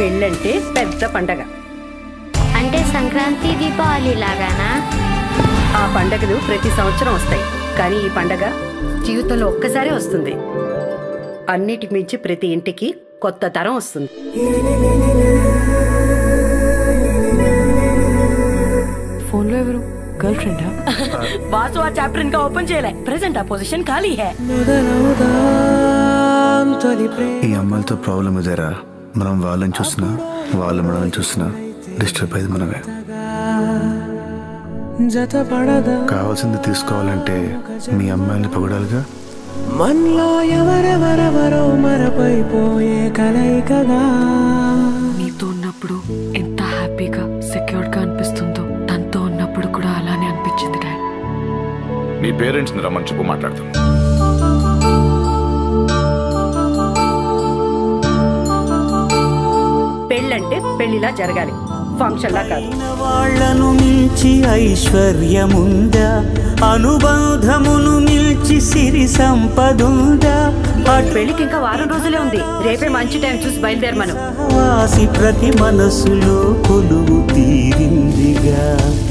పెళ్ళంటే పెద్ద పండగ అంటే సంక్రాంతి దీపావళి లాగానా ఆ పండగలు ప్రతి సంవత్సరం వస్తాయి కానీ ఈ పండగ జీవితంలో ఒక్కసారే వస్తుంది అన్నిటికి మించి ప్రతి ఇంటికి కొత్త తరం వస్తుంది ఫోన్లో ఎవరు గర్ల్ ఫ్రెండా బాసు ఆ చాప్టర్ ఇంకా ఓపెన్ చేయలే ప్రెసెంట్ ఆ పొజిషన్ ఖాళీ హే ఈ అమ్మాయిలతో ప్రాబ్లం ఇదేరా మనం వాళ్ళని చూసినా వాళ్ళు మనల్ని చూసినా డిస్టర్బ్ అయ్యేది మనమే కావాల్సింది తీసుకోవాలంటే మీ అమ్మాయిని పొగడాలిగా మనలో ఎవరెవరెవరో మరపైపోయే కలయికగా నీతో ఉన్నప్పుడు ఎంత హ్యాపీగా సెక్యూర్డ్ గా అనిపిస్తుందో తనతో ఉన్నప్పుడు కూడా అలానే అనిపించింది డాడ్ నీ పేరెంట్స్ని రమ్మని చెప్పు మాట్లాడతాం పెళ్ళంటే పెళ్లిలా జరగాలి ఫంక్షన్ లా కాదు వాళ్లను మించి ఐశ్వర్యముందా అనుబంధమును మిల్చి సిరి సంపదుందా పెళ్లికి ఇంకా వారం రోజులే ఉంది రేపే మంచి టైం చూసి బయలుదేరమను వాసి ప్రతి మనసులో కొలువు తీరిందిగా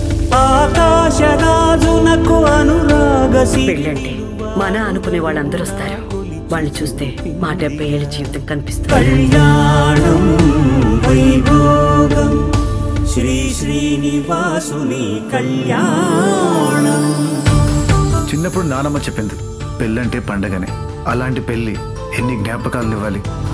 ఆకాశరాజునకు అనురాగ పెళ్ళంటే మన అనుకునే వాళ్ళందరూ వస్తారు వాళ్ళు చూస్తే మా డెబ్బై ఏళ్ళ జీవితం కనిపిస్తుంది కళ్యాణం వైభోగం శ్రీ శ్రీనివాసుని కళ్యాణం చిన్నప్పుడు నానమ్మ చెప్పింది పెళ్ళంటే పండగనే అలాంటి పెళ్ళి ఎన్ని జ్ఞాపకాలను ఇవ్వాలి